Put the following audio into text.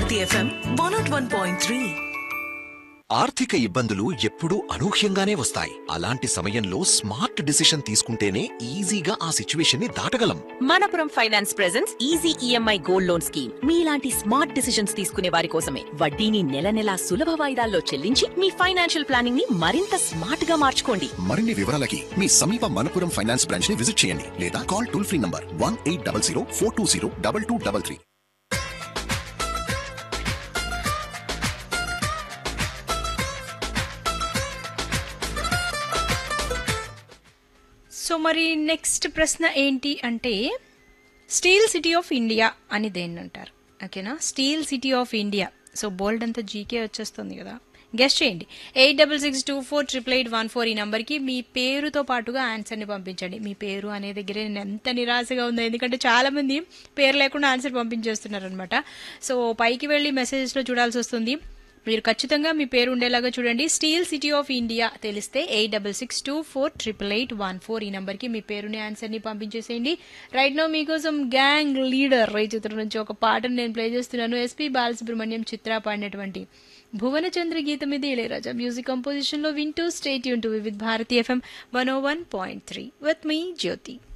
Bharati FM one nought one point three ఆర్థిక ఇబ్బందులు ఎప్పుడూ అనూహ్యంగానే వస్తాయి అలాంటి సమయంలో స్మార్ట్ డిసిషన్ తీసుకుంటేనే ఈజీగా ఆ సిచ్యువేషన్ ని దాటగలం Manappuram finance presents easy EMI gold loan scheme మీలాంటి స్మార్ట్ డిసిషన్స్ తీసుకునే వారి కోసమే వడ్డీని నెల నెలా సులభ వాయిదాల్లో చెల్లించి మీ ఫైనాన్షియల్ ప్లానింగ్ ని మరింత స్మార్ట్ గా మార్చుకోండి మరిన్ని వివరాలకి మీ సమీప మనపురం ఫైనాన్స్ బ్రాంచ్ ని విజిట్ చేయండి లేదా call toll free number one eight double zero four two zero double two double three so మరి నెక్స్ట్ ప్రశ్న ఏంటి అంటే స్టీల్ సిటీ ఆఫ్ ఇండియా అని దేన్ని అంటారు ఓకేనా steel city of India so bold అంతా జీకే వచ్చేస్తుంది కదా గెస్ట్ చేయండి eight double six two four triple eight one four ఈ నెంబర్కి మీ పేరుతో పాటుగా ఆన్సర్ని పంపించండి మీ పేరు అనే దగ్గరే నేను ఎంత నిరాశగా ఉందో ఎందుకంటే చాలామంది పేరు లేకుండా ఆన్సర్ పంపించేస్తున్నారు అనమాట సో పైకి వెళ్ళి మెసేజెస్లో చూడాల్సి వస్తుంది మీరు ఖచ్చితంగా మీ పేరు ఉండేలాగా చూడండి స్టీల్ సిటీ ఆఫ్ ఇండియా తెలిస్తే eight double six two four triple eight one four ఈ నెంబర్కి మీ పేరుని ఆన్సర్ని పంపించేసేయండి రైట్ నో మీకోసం గ్యాంగ్ లీడర్ ఈ చిత్రం నుంచి ఒక పాటను నేను ప్లే చేస్తున్నాను ఎస్పి బాలసుబ్రహ్మణ్యం చిత్ర పాడినటువంటి భువనచంద్ర గీతం ఇది ఇళయరాజా మ్యూజిక్ కంపోజిషన్లో వింటూ స్టేట్ యూన్ to with Bharati FM one o one point three with మీ జ్యోతి